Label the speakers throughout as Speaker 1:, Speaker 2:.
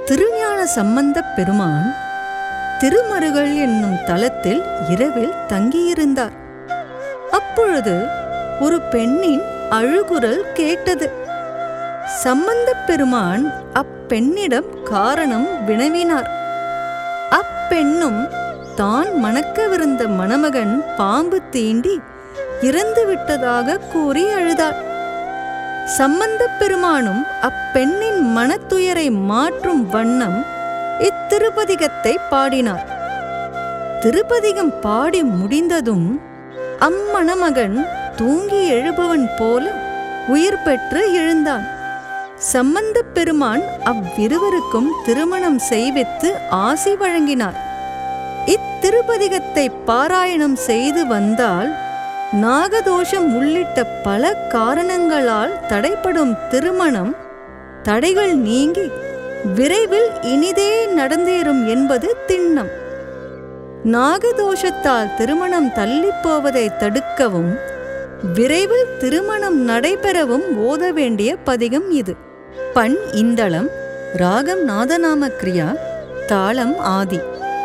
Speaker 1: திருஞான சம்பந்தப் பெருமான் திருமருகள் என்னும் தலத்தில் இரவில் தங்கியிருந்தார் அப்பொழுது ஒரு பெண்ணின் அழுகுரல் கேட்டது சம்பந்தப் பெருமான் அப்பெண்ணிடம் காரணம் வினவினார் அப்பெண்ணும் தான் மணக்கவிருந்த மணமகன் பாம்பு தீண்டி இறந்து விட்டதாக கூறி அழுதாள் சம்பந்தப் பெருமானும் அப்பெண்ணின் மனத்துயரை மாற்றும் வண்ணம் இத்திருப்பதிகத்தை பாடினார் திருப்பதிகம் பாடி முடிந்ததும் அம்மணமகன் தூங்கி எழுபவன் போல உயிர் பெற்று எழுந்தான் சம்பந்தப் பெருமான் அவ்விருவருக்கும் திருமணம் செய்வித்து ஆசி வழங்கினார் இத்திருப்பதிகத்தை பாராயணம் செய்து வந்தால் நாகதோஷம் உள்ளிட்ட பல காரணங்களால் தடைப்படும் திருமணம் தடைகள் நீங்கி விரைவில் இனிதே நடந்தேறும் என்பது திண்ணம் நாகதோஷத்தால் திருமணம் தள்ளிப் போவதை தடுக்கவும் விரைவில் திருமணம் நடைபெறவும் ஓத வேண்டிய பதிகம் இது பண் இந்தளம் ராகம் நாதநாம கிரியா தாளம் ஆதி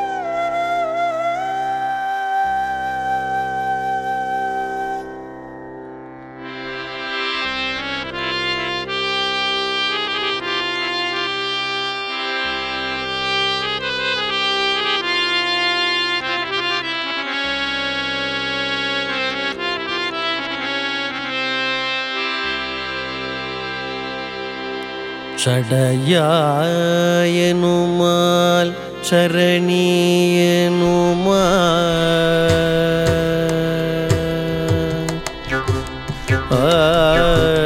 Speaker 2: ஷடயாயனுமால் சரணியனுமால்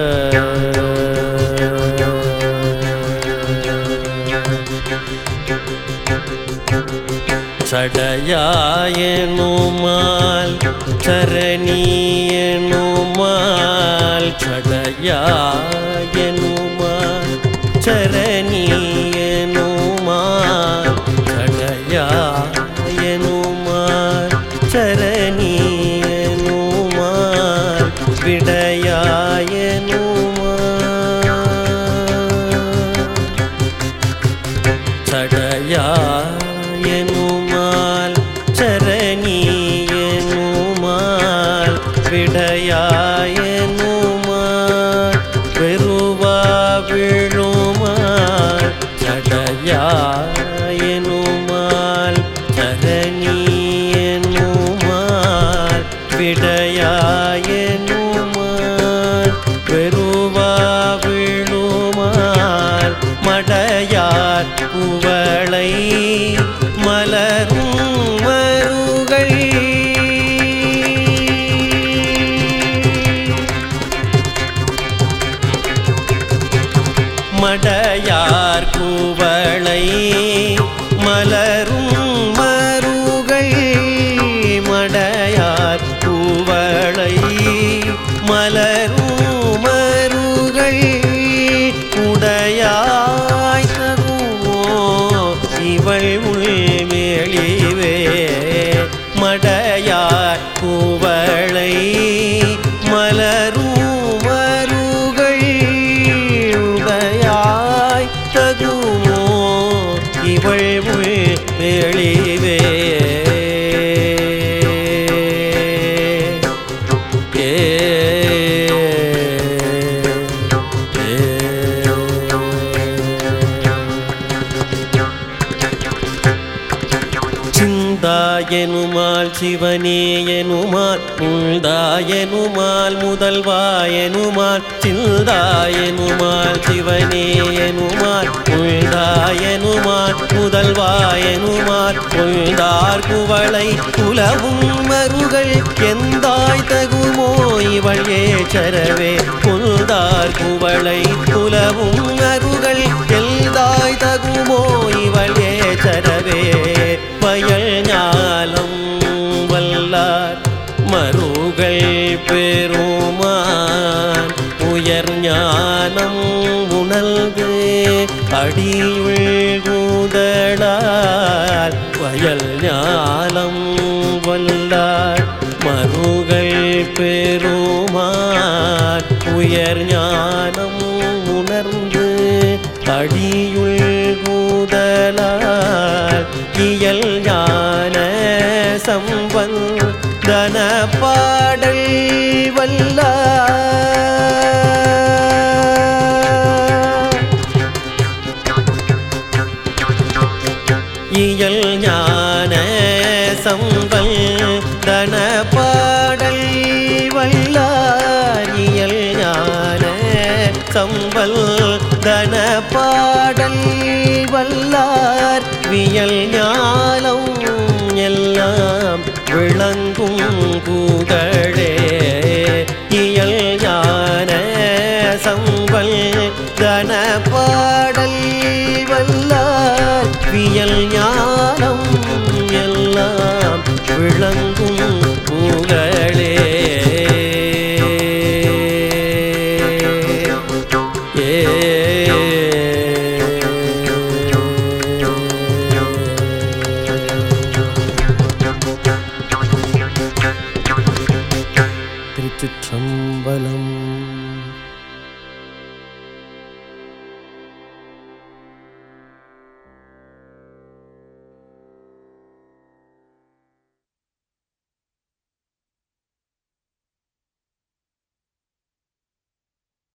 Speaker 2: சடயாயனுமால் சரணியனுமால் சடயாயனுமால் சரணியனுமால் சடயாயனுமால் சரணியனுமால் விடயாயனுமால் சடயாயனுமால் சரணியனுமால் விடயாயனுமால் பெருவா விழுமால் சடயாயனுமால் சரணியனுமால் விடயாயனுமால் பெருவா விழுமால் மடையார் குவளை மலரும் மருகள் மடையார் குவளை மலரும் மருகள் மடையார் குவளை மலரும் மருகள் உடையாய் தகுமோ இவள் உள்மேளிவே மடையார் குவளை மலரும் மருகள் உடையாய் தகுமோ இவள் உள்மேளிவே ஏ சிந்தாயனுமால் சிவனேயனுமால் முழ்தாயனுமால் முதல்வாயனுமால் சிந்தாயனுமால் சிவனேயனுமால் முழ்தாயனுமால் முதல்வாயனுமால் முழ்தார் குவளை குலவும் மருகள் எந்தாய் தகுமோ இவள் ஏச்சரவே புல்தார் குவளை குலவும் மருகள் எல்தாய் தகுமோ இவள் ஏச்சரவே வயல் ஞாலம் வல்லார் மருகள் பெருமான் உயர் ஞானம் உணர்ந்து அடியுள்குதடால் வயல் ஞானம் வல்லார் மருகள் பெருமான் உயர் ஞானம் உணர்ந்து அடியுள் நுதலால் இயல் ஞான சம்பந்தன பாடல் வல்லார் இயல் ஞான சம்பல் தன பாடல் வல்லார் இயல் ஞான சம்பல் தன பாடல் வல்லார் வியல் ஞானம் எல்லாம் விளங்கும் புகழே இயல் ஞான சம்பல் தன பாடல் வல்லார் வியல் ஞானம் எல்லாம் விளங்கும் புகழே ஏ திருச்சிற்றம்பலம்